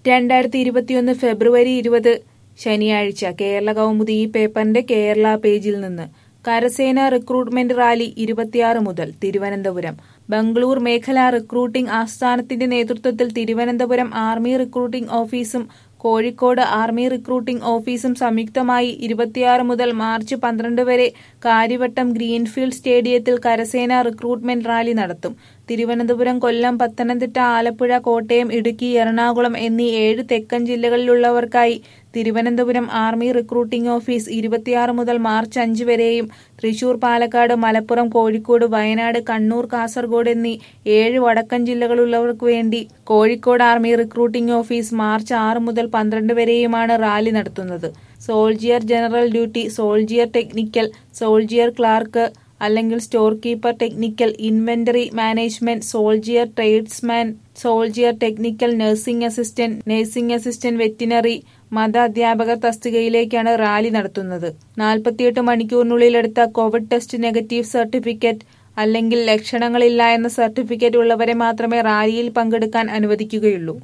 രണ്ടായിരത്തി ഇരുപത്തിയൊന്ന് ഫെബ്രുവരി ഇരുപത് ശനിയാഴ്ച കേരള കൗമുദി ഈ പേപ്പറിന്റെ കേരള പേജിൽ നിന്ന് കരസേന റിക്രൂട്ട്മെന്റ് റാലി ഇരുപത്തിയാറ് മുതൽ തിരുവനന്തപുരം ബംഗളൂർ മേഖലാ റിക്രൂട്ടിംഗ് ആസ്ഥാനത്തിന്റെ നേതൃത്വത്തിൽ തിരുവനന്തപുരം ആർമി റിക്രൂട്ടിംഗ് ഓഫീസും കോഴിക്കോട് ആർമി റിക്രൂട്ടിംഗ് ഓഫീസും സംയുക്തമായി ഇരുപത്തിയാറ് മുതൽ മാർച്ച് പന്ത്രണ്ട് വരെ കാര്യവട്ടം ഗ്രീൻഫീൽഡ് സ്റ്റേഡിയത്തിൽ കരസേന റിക്രൂട്ട്മെന്റ് റാലി നടത്തും തിരുവനന്തപുരം കൊല്ലം പത്തനംതിട്ട ആലപ്പുഴ കോട്ടയം ഇടുക്കി എറണാകുളം എന്നീ ഏഴ് തെക്കൻ ജില്ലകളിലുള്ളവർക്കായി തിരുവനന്തപുരം ആർമി റിക്രൂട്ടിംഗ് ഓഫീസ് ഇരുപത്തിയാറ് മുതൽ മാർച്ച് അഞ്ച് വരെയും തൃശൂർ പാലക്കാട് മലപ്പുറം കോഴിക്കോട് വയനാട് കണ്ണൂർ കാസർഗോഡ് എന്നീ ഏഴ് വടക്കൻ ജില്ലകളുള്ളവർക്ക് വേണ്ടി Kozhikode army recruiting office March ആറ് മുതൽ പന്ത്രണ്ട് വരെയുമാണ് റാലി നടത്തുന്നത് soldier general duty soldier technical soldier clerk അല്ലെങ്കിൽ store keeper technical inventory management soldier tradesman soldier technical nursing assistant nursing assistant veterinary മത അധ്യാപകർ തസ്തികയിലേക്കാണ് റാലി നടത്തുന്നത് നാൽപ്പത്തിയെട്ട് മണിക്കൂറിനുള്ളിൽ എടുത്ത കോവിഡ് ടെസ്റ്റ് നെഗറ്റീവ് സർട്ടിഫിക്കറ്റ് അല്ലെങ്കിൽ ലക്ഷണങ്ങളില്ല എന്ന സർട്ടിഫിക്കറ്റ് ഉള്ളവരെ മാത്രമേ റാലിയിൽ പങ്കെടുക്കാൻ അനുവദിക്കുകയുള്ളൂ